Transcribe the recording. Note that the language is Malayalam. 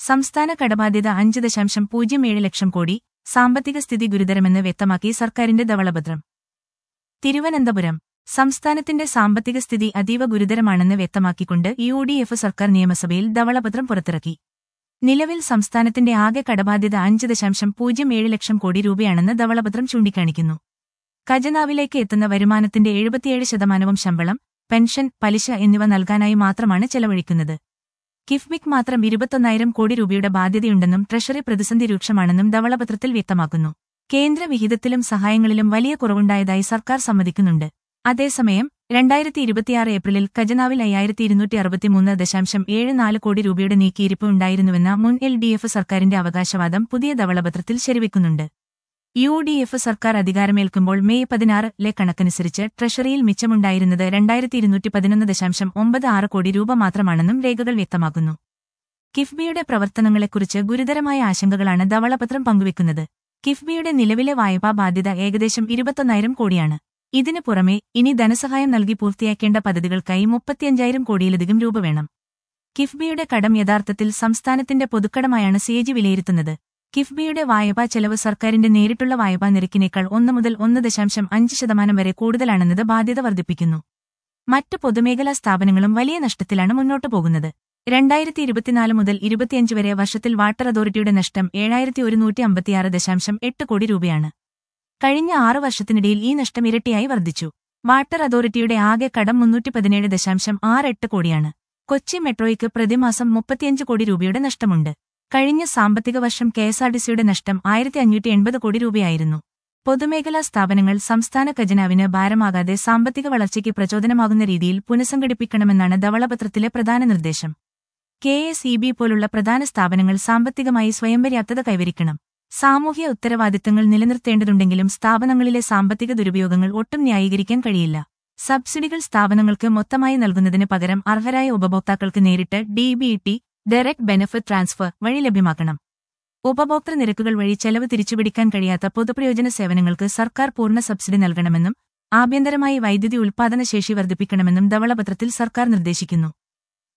സംസ്ഥാന കടബാധ്യത അഞ്ച് ദശാംശം പൂജ്യം ഏഴ് ലക്ഷം കോടി സാമ്പത്തിക സ്ഥിതി ഗുരുതരമെന്ന് വ്യക്തമാക്കി സർക്കാരിന്റെ ധവളപത്രം തിരുവനന്തപുരം സംസ്ഥാനത്തിന്റെ സാമ്പത്തിക സ്ഥിതി അതീവ ഗുരുതരമാണെന്ന് വ്യക്തമാക്കിക്കൊണ്ട് യു ഡി എഫ് സർക്കാർ നിയമസഭയിൽ ധവളപത്രം പുറത്തിറക്കി നിലവിൽ സംസ്ഥാനത്തിന്റെ ആകെ കടബാധ്യത അഞ്ച് ദശാംശം പൂജ്യം ഏഴ് ലക്ഷം കോടി രൂപയാണെന്ന് ധവളപത്രം ചൂണ്ടിക്കാണിക്കുന്നു ഖജനാവിലേക്ക് എത്തുന്ന വരുമാനത്തിന്റെ എഴുപത്തിയേഴ് ശതമാനവും ശമ്പളം പെൻഷൻ പലിശ എന്നിവ നൽകാനായി മാത്രമാണ് ചെലവഴിക്കുന്നത് കിഫ്ബിക്ക് മാത്രം ഇരുപത്തൊന്നായിരം കോടി രൂപയുടെ ബാധ്യതയുണ്ടെന്നും ട്രഷറി പ്രതിസന്ധി രൂക്ഷമാണെന്നും ധവളപത്രത്തിൽ വ്യക്തമാക്കുന്നു കേന്ദ്ര വിഹിതത്തിലും സഹായങ്ങളിലും വലിയ കുറവുണ്ടായതായി സർക്കാർ സമ്മതിക്കുന്നുണ്ട് അതേസമയം രണ്ടായിരത്തി ഇരുപത്തിയാറ് ഏപ്രിലിൽ ഖജനാവിൽ അയ്യായിരത്തി ഇരുന്നൂറ്റി അറുപത്തിമൂന്ന് ദശാംശം ഏഴ് നാല് കോടി രൂപയുടെ നീക്കിയിരിപ്പ് ഉണ്ടായിരുന്നുവെന്ന മുൻ എൽ ഡി എഫ് സർക്കാരിന്റെ അവകാശവാദം പുതിയ ധവളപത്രത്തിൽ ശരിവെക്കുന്നുണ്ട് യു ഡി എഫ് സർക്കാർ അധികാരമേൽക്കുമ്പോൾ മെയ് പതിനാറിലെ കണക്കനുസരിച്ച് ട്രഷറിയിൽ മിച്ചമുണ്ടായിരുന്നത് രണ്ടായിരത്തി ഇരുന്നൂറ്റി പതിനൊന്ന് ദശാംശം ഒമ്പത് ആറ് കോടി രൂപ മാത്രമാണെന്നും രേഖകൾ വ്യക്തമാക്കുന്നു കിഫ്ബിയുടെ പ്രവർത്തനങ്ങളെക്കുറിച്ച് ഗുരുതരമായ ആശങ്കകളാണ് ധവളപത്രം പങ്കുവെക്കുന്നത് കിഫ്ബിയുടെ നിലവിലെ വായ്പാ ബാധ്യത ഏകദേശം ഇരുപത്തൊന്നായിരം കോടിയാണ് ഇതിനു പുറമെ ഇനി ധനസഹായം നൽകി പൂർത്തിയാക്കേണ്ട പദ്ധതികൾക്കായി മുപ്പത്തിയഞ്ചായിരം കോടിയിലധികം രൂപ വേണം കിഫ്ബിയുടെ കടം യഥാർത്ഥത്തിൽ സംസ്ഥാനത്തിന്റെ പൊതുക്കടമായാണ് സിഎജി വിലയിരുത്തുന്നത് കിഫ്ബിയുടെ വായ്പാ ചെലവ് സർക്കാരിന്റെ നേരിട്ടുള്ള വായ്പാ നിരക്കിനേക്കാൾ ഒന്ന് മുതൽ ഒന്ന് ദശാംശം അഞ്ച് ശതമാനം വരെ കൂടുതലാണെന്നത് ബാധ്യത വർദ്ധിപ്പിക്കുന്നു മറ്റ് പൊതുമേഖലാ സ്ഥാപനങ്ങളും വലിയ നഷ്ടത്തിലാണ് മുന്നോട്ടു പോകുന്നത് രണ്ടായിരത്തി ഇരുപത്തിനാല് മുതൽ ഇരുപത്തിയഞ്ച് വരെ വർഷത്തിൽ വാട്ടർ അതോറിറ്റിയുടെ നഷ്ടം ഏഴായിരത്തി ഒരുന്നൂറ്റി അമ്പത്തിയാറ് ദശാംശം എട്ട് കോടി രൂപയാണ് കഴിഞ്ഞ ആറ് വർഷത്തിനിടയിൽ ഈ നഷ്ടം ഇരട്ടിയായി വർദ്ധിച്ചു വാട്ടർ അതോറിറ്റിയുടെ ആകെ കടം മുന്നൂറ്റി പതിനേഴ് ദശാംശം ആറ് എട്ട് കോടിയാണ് കൊച്ചി മെട്രോയ്ക്ക് പ്രതിമാസം മുപ്പത്തിയഞ്ച് കോടി രൂപയുടെ നഷ്ടമുണ്ട് കഴിഞ്ഞ സാമ്പത്തിക വർഷം കെഎസ്ആർടിസിയുടെ നഷ്ടം ആയിരത്തി അഞ്ഞൂറ്റി എൺപത് കോടി രൂപയായിരുന്നു പൊതുമേഖലാ സ്ഥാപനങ്ങൾ സംസ്ഥാന ഖജനാവിന് ഭാരമാകാതെ സാമ്പത്തിക വളർച്ചയ്ക്ക് പ്രചോദനമാകുന്ന രീതിയിൽ പുനഃസംഘടിപ്പിക്കണമെന്നാണ് ധവളപത്രത്തിലെ പ്രധാന നിർദ്ദേശം കെ എസ് ഇ ബി പോലുള്ള പ്രധാന സ്ഥാപനങ്ങൾ സാമ്പത്തികമായി സ്വയം പര്യാപ്തത കൈവരിക്കണം സാമൂഹ്യ ഉത്തരവാദിത്തങ്ങൾ നിലനിർത്തേണ്ടതുണ്ടെങ്കിലും സ്ഥാപനങ്ങളിലെ സാമ്പത്തിക ദുരുപയോഗങ്ങൾ ഒട്ടും ന്യായീകരിക്കാൻ കഴിയില്ല സബ്സിഡികൾ സ്ഥാപനങ്ങൾക്ക് മൊത്തമായി നൽകുന്നതിന് പകരം അർഹരായ ഉപഭോക്താക്കൾക്ക് നേരിട്ട് D B T direct benefit transfer വഴി ലഭ്യമാക്കണം ഉപഭോക്തൃ നിരക്കുകൾ വഴി ചെലവ് തിരിച്ചുപിടിക്കാൻ കഴിയാത്ത പൊതുപ്രയോജന സേവനങ്ങൾക്ക് സർക്കാർ പൂർണ്ണ സബ്സിഡി നൽകണമെന്നും ആഭ്യന്തരമായി വൈദ്യുതി ഉൽപ്പാദന ശേഷി വർദ്ധിപ്പിക്കണമെന്നും ധവളപത്രത്തിൽ സർക്കാർ നിർദ്ദേശിക്കുന്നു